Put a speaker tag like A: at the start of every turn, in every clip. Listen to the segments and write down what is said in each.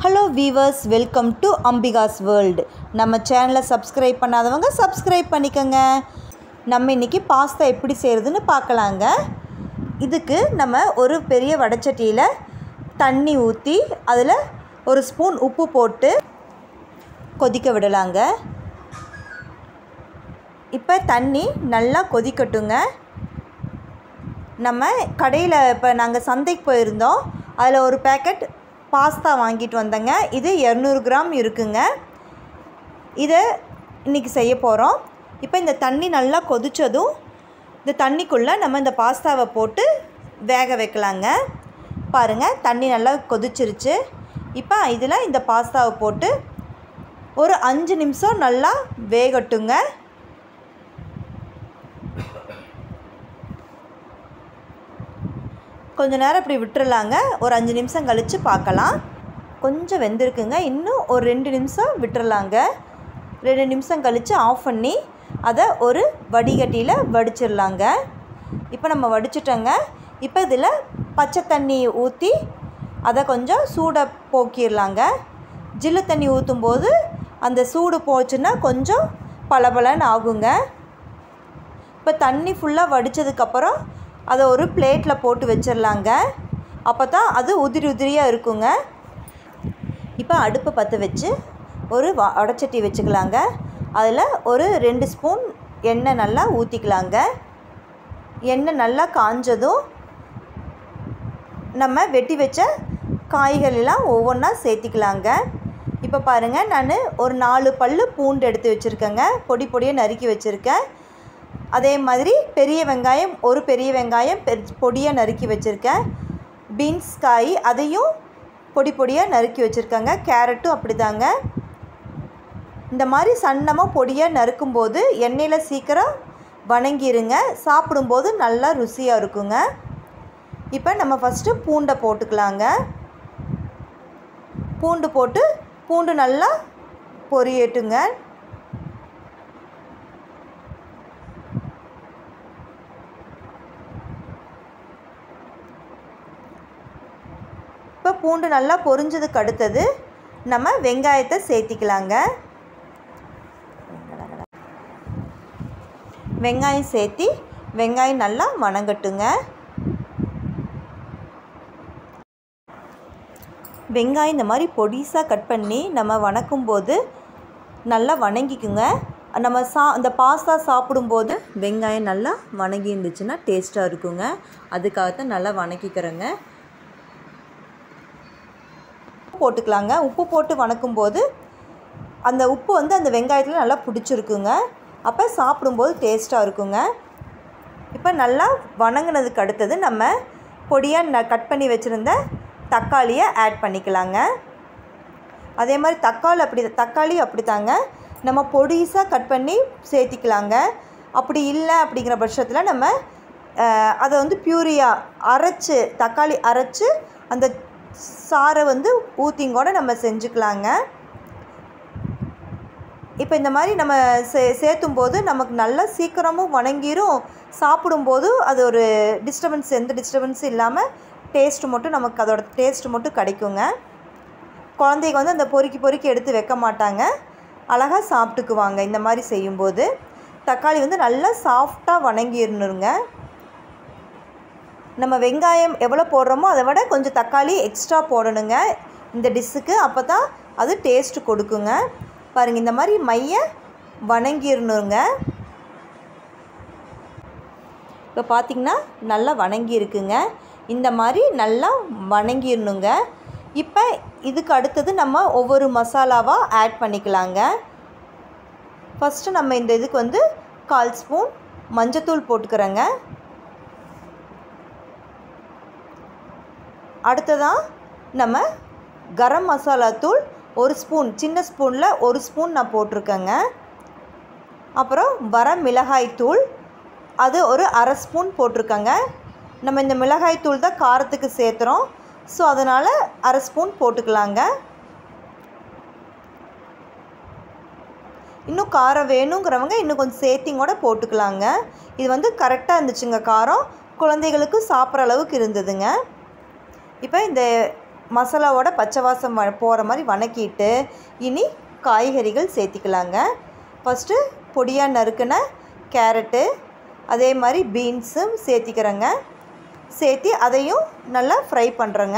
A: hello viewers welcome to Ambika's world நம்ம சேனலை subscribe பண்ணாதவங்க சப்ஸ்கிரைப் பண்ணிக்கோங்க நம்ம இன்றைக்கி பாஸ்தா எப்படி செய்கிறதுன்னு பார்க்கலாங்க இதுக்கு நம்ம ஒரு பெரிய வடைச்சட்டியில் தண்ணி ஊற்றி அதில் ஒரு ஸ்பூன் உப்பு போட்டு கொதிக்க விடலாங்க இப்போ தண்ணி நல்லா கொதிக்கட்டுங்க நம்ம கடையில் இப்போ நாங்கள் சந்தைக்கு போயிருந்தோம் அதில் ஒரு பேக்கெட் பாஸ்தா வாங்கிட்டு வந்தேங்க இது இரநூறு கிராம் இருக்குங்க இதை இன்றைக்கி செய்ய போகிறோம் இப்போ இந்த தண்ணி நல்லா கொதித்ததும் இந்த தண்ணிக்குள்ளே நம்ம இந்த பாஸ்தாவை போட்டு வேக வைக்கலாங்க பாருங்கள் தண்ணி நல்லா கொதிச்சிருச்சு இப்போ இதில் இந்த பாஸ்தாவை போட்டு ஒரு அஞ்சு நிமிஷம் நல்லா வேகட்டுங்க கொஞ்ச நேரம் இப்படி விட்டுறலாங்க ஒரு அஞ்சு நிமிஷம் கழித்து பார்க்கலாம் கொஞ்சம் வெந்திருக்குங்க இன்னும் ஒரு ரெண்டு நிமிஷம் விட்டுறலாங்க ரெண்டு நிமிஷம் கழித்து ஆஃப் பண்ணி அதை ஒரு வடிகட்டியில் வடிச்சிடலாங்க இப்போ நம்ம வடிச்சிட்டோங்க இப்போ இதில் பச்சை தண்ணி ஊற்றி அதை கொஞ்சம் சூடை போக்கிடலாங்க ஜில்லு தண்ணி ஊற்றும் போது அந்த சூடு போச்சுன்னா கொஞ்சம் பளபளன்னு ஆகுங்க இப்போ தண்ணி ஃபுல்லாக வடித்ததுக்கப்புறம் அதை ஒரு பிளேட்டில் போட்டு வச்சிடலாங்க அப்போ தான் அது உதிரி உதிரியாக இருக்குங்க இப்போ அடுப்பை பற்ற வச்சு ஒரு வ வடச்சட்டி வச்சுக்கலாங்க அதில் ஒரு ரெண்டு ஸ்பூன் எண்ணெய் நல்லா ஊற்றிக்கலாங்க எண்ணெய் நல்லா காஞ்சதும் நம்ம வெட்டி வச்ச காய்கறிலாம் ஒவ்வொன்றா சேர்த்திக்கலாங்க இப்போ பாருங்கள் நான் ஒரு நாலு பல் பூண்டு எடுத்து வச்சுருக்கேங்க பொடி பொடியாக நறுக்கி வச்சுருக்கேன் அதே மாதிரி பெரிய வெங்காயம் ஒரு பெரிய வெங்காயம் பெ பொடியாக நறுக்கி வச்சுருக்கேன் பீன்ஸ் காய் அதையும் பொடி பொடியாக நறுக்கி வச்சுருக்கேங்க கேரட்டும் அப்படி தாங்க இந்த மாதிரி சன்னமாக பொடியாக நறுக்கும்போது எண்ணெயில் சீக்கிரம் வணங்கிருங்க சாப்பிடும்போது நல்லா ருசியாக இருக்குங்க இப்போ நம்ம ஃபஸ்ட்டு பூண்டை போட்டுக்கலாங்க பூண்டு போட்டு பூண்டு நல்லா பொரியட்டுங்க இப்போ பூண்டு நல்லா பொரிஞ்சதுக்கு அடுத்தது நம்ம வெங்காயத்தை சேர்த்திக்கலாங்க வெங்காயம் சேர்த்தி வெங்காயம் நல்லா வணங்கட்டுங்க வெங்காயம் இந்த மாதிரி பொடிசாக கட் பண்ணி நம்ம வணக்கும்போது நல்லா வணங்கிக்குங்க நம்ம சா அந்த பாஸ்தா சாப்பிடும்போது வெங்காயம் நல்லா வணங்கி இருந்துச்சுன்னா டேஸ்ட்டாக இருக்குங்க அதுக்காகத்தான் நல்லா வணக்கிக்கிறேங்க போட்டுக்கலாங்க உப்பு போட்டு வணக்கும்போது அந்த உப்பு வந்து அந்த வெங்காயத்தில் நல்லா பிடிச்சிருக்குங்க அப்போ சாப்பிடும்போது டேஸ்ட்டாக இருக்குங்க இப்போ நல்லா வணங்கினதுக்கு அடுத்தது நம்ம பொடியாக ந கட் பண்ணி வச்சுருந்த தக்காளியை ஆட் பண்ணிக்கலாங்க அதே மாதிரி தக்காளி அப்படி தக்காளி அப்படி தாங்க நம்ம பொடிசாக கட் பண்ணி சேர்த்திக்கலாங்க அப்படி இல்லை அப்படிங்கிற பட்சத்தில் நம்ம அதை வந்து பியூரியாக அரைச்சி தக்காளி அரைச்சி அந்த சாறை வந்து ஊற்றிங்கூட நம்ம செஞ்சுக்கலாங்க இப்போ இந்த மாதிரி நம்ம சே சேர்த்தும் போது நமக்கு நல்லா சீக்கிரமும் வணங்கிரும் சாப்பிடும்போது அது ஒரு டிஸ்டர்பன்ஸ் எந்த டிஸ்டர்பன்ஸும் இல்லாமல் டேஸ்ட்டு மட்டும் நமக்கு அதோட டேஸ்ட்டு மட்டும் கிடைக்குங்க குழந்தைங்க வந்து அந்த பொறுக்கி பொறுக்கி எடுத்து வைக்க மாட்டாங்க அழகாக சாப்பிட்டுக்குவாங்க இந்த மாதிரி செய்யும்போது தக்காளி வந்து நல்லா சாஃப்டாக வணங்கிடணுங்க நம்ம வெங்காயம் எவ்வளோ போடுறோமோ அதை விட கொஞ்சம் தக்காளி எக்ஸ்ட்ரா போடணுங்க இந்த டிஷ்ஷுக்கு அப்போ தான் அது டேஸ்ட்டு கொடுக்குங்க பாருங்கள் இந்த மாதிரி மைய வணங்கிடணுங்க இப்போ பார்த்திங்கன்னா நல்லா வணங்கி இருக்குங்க இந்த மாதிரி நல்லா வணங்கிடணுங்க இப்போ இதுக்கு அடுத்தது நம்ம ஒவ்வொரு மசாலாவாக ஆட் பண்ணிக்கலாங்க ஃபஸ்ட்டு நம்ம இந்த இதுக்கு வந்து கால் ஸ்பூன் மஞ்சத்தூள் போட்டுக்கிறேங்க அடுத்ததாக நம்ம கரம் மசாலா தூள் ஒரு ஸ்பூன் சின்ன ஸ்பூனில் ஒரு ஸ்பூன் நான் போட்டிருக்கேங்க அப்புறம் வர மிளகாய் தூள் அது ஒரு அரை ஸ்பூன் போட்டிருக்கேங்க நம்ம இந்த மிளகாய் தூள் தான் காரத்துக்கு சேர்த்துறோம் ஸோ அதனால் அரை ஸ்பூன் போட்டுக்கலாங்க இன்னும் காரம் வேணுங்கிறவங்க இன்னும் கொஞ்சம் சேர்த்திங் கூட போட்டுக்கலாங்க இது வந்து கரெக்டாக இருந்துச்சுங்க காரம் குழந்தைகளுக்கு சாப்பிட்ற அளவுக்கு இருந்ததுங்க இப்போ இந்த மசாலாவோட பச்சை வாசம் வ- போகிற மாதிரி வணக்கிட்டு இனி காய்கறிகள் சேர்த்திக்கலாங்க ஃபஸ்ட்டு பொடியாக நறுக்கின கேரட்டு அதே மாதிரி பீன்ஸும் சேர்த்திக்கிறேங்க சேர்த்தி அதையும் நல்லா ஃப்ரை பண்ணுறேங்க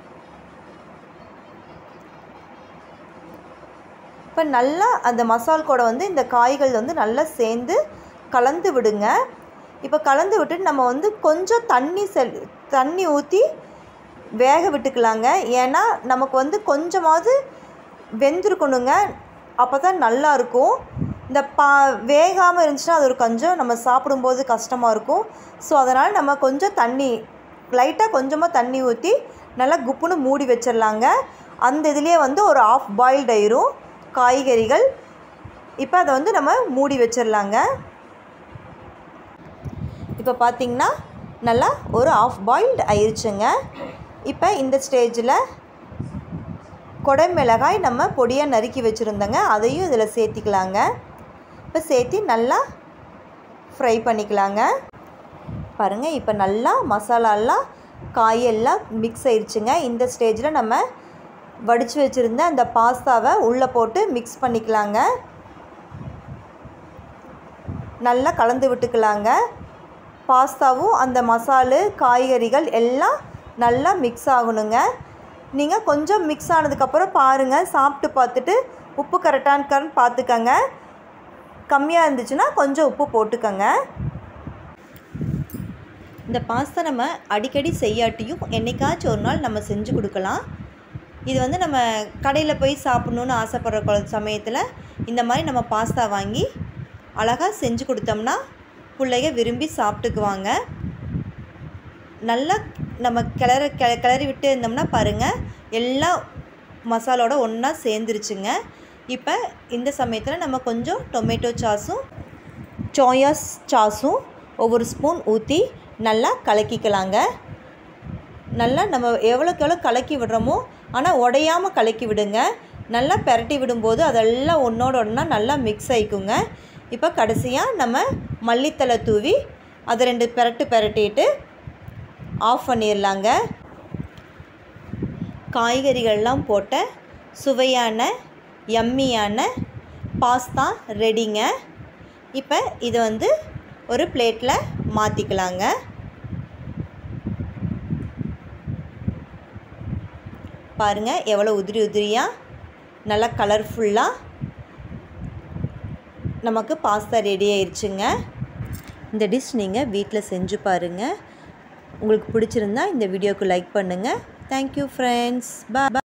A: இப்போ நல்லா அந்த மசால் கூட வந்து இந்த காய்கள் வந்து நல்லா சேர்ந்து கலந்து விடுங்க இப்போ கலந்து விட்டுட்டு நம்ம வந்து கொஞ்சம் தண்ணி செல் தண்ணி ஊற்றி வேக விட்டுக்கலாங்க ஏன்னா நமக்கு வந்து கொஞ்சமாவது வெந்திருக்கணுங்க அப்போ தான் நல்லாயிருக்கும் இந்த பா வேகாமல் இருந்துச்சுன்னா அது ஒரு கொஞ்சம் நம்ம சாப்பிடும்போது கஷ்டமாக இருக்கும் ஸோ அதனால் நம்ம கொஞ்சம் தண்ணி லைட்டாக கொஞ்சமாக தண்ணி ஊற்றி நல்லா குப்புன்னு மூடி வச்சிடலாங்க அந்த இதுலேயே வந்து ஒரு ஆஃப் பாயில்ட் ஆயிரும் காய்கறிகள் இப்போ அதை வந்து நம்ம மூடி வச்சிடலாங்க இப்போ பார்த்திங்கன்னா நல்லா ஒரு ஆஃப் பாயில்டு ஆயிருச்சுங்க இப்போ இந்த ஸ்டேஜில் கொடைமிளகாய் நம்ம பொடியாக நறுக்கி வச்சுருந்தோங்க அதையும் இதில் சேர்த்திக்கலாங்க இப்போ சேர்த்தி நல்லா ஃப்ரை பண்ணிக்கலாங்க பாருங்கள் இப்போ நல்லா மசாலாலாம் காயெல்லாம் மிக்ஸ் ஆயிடுச்சுங்க இந்த ஸ்டேஜில் நம்ம வடித்து வச்சுருந்த அந்த பாஸ்தாவை உள்ளே போட்டு மிக்ஸ் பண்ணிக்கலாங்க நல்லா கலந்து விட்டுக்கலாங்க பாஸ்தாவும் அந்த மசாலு காய்கறிகள் எல்லாம் நல்லா மிக்ஸ் ஆகணுங்க நீங்கள் கொஞ்சம் மிக்ஸ் ஆனதுக்கப்புறம் பாருங்கள் சாப்பிட்டு பார்த்துட்டு உப்பு கரெக்டானு பார்த்துக்கங்க கம்மியாக இருந்துச்சுன்னா கொஞ்சம் உப்பு போட்டுக்கங்க இந்த பாஸ்தா நம்ம அடிக்கடி செய்யாட்டியும் என்னைக்காச்சும் ஒரு நாள் நம்ம செஞ்சு கொடுக்கலாம் இது வந்து நம்ம கடையில் போய் சாப்பிட்ணுன்னு ஆசைப்படுற குழ- சமயத்தில் இந்த மாதிரி நம்ம பாஸ்தா வாங்கி அழகாக செஞ்சு கொடுத்தோம்னா பிள்ளைங்க விரும்பி சாப்பிட்டுக்குவாங்க நல்லா நம்ம கிளற கிள கிளறி விட்டு இருந்தோம்னா பாருங்கள் எல்லா மசாலோட ஒன்றா சேர்ந்துருச்சுங்க இப்போ இந்த சமயத்தில் நம்ம கொஞ்சம் டொமேட்டோ சாஸும் சோயாஸ் சாஸும் ஒவ்வொரு ஸ்பூன் ஊற்றி நல்லா கலக்கிக்கலாங்க நல்லா நம்ம எவ்வளோக்கு எவ்வளோ கலக்கி விடுறோமோ ஆனால் உடையாமல் கலக்கி விடுங்க நல்லா பெரட்டி விடும்போது அதெல்லாம் ஒன்றோட ஒன்றா நல்லா மிக்ஸ் ஆகிக்குங்க இப்போ கடைசியாக நம்ம மல்லித்தலை தூவி அதை ரெண்டு பெரட்டு பெரட்டிட்டு ஆஃப் பண்ணிடலாங்க காய்கறிகள்லாம் போட்ட சுவையான யம்மியான பாஸ்தா ரெடிங்க இப்போ இதை வந்து ஒரு பிளேட்டில் மாற்றிக்கலாங்க பாருங்கள் எவ்வளோ உதிரி உதிரியாக நல்லா கலர்ஃபுல்லாக நமக்கு பாஸ்தா ரெடி ஆயிடுச்சுங்க இந்த டிஷ் நீங்கள் வீட்டில் செஞ்சு பாருங்கள் உங்களுக்கு பிடிச்சிருந்தா இந்த வீடியோக்கு லைக் பண்ணுங்கள் தேங்க்யூ ஃப்ரெண்ட்ஸ் பா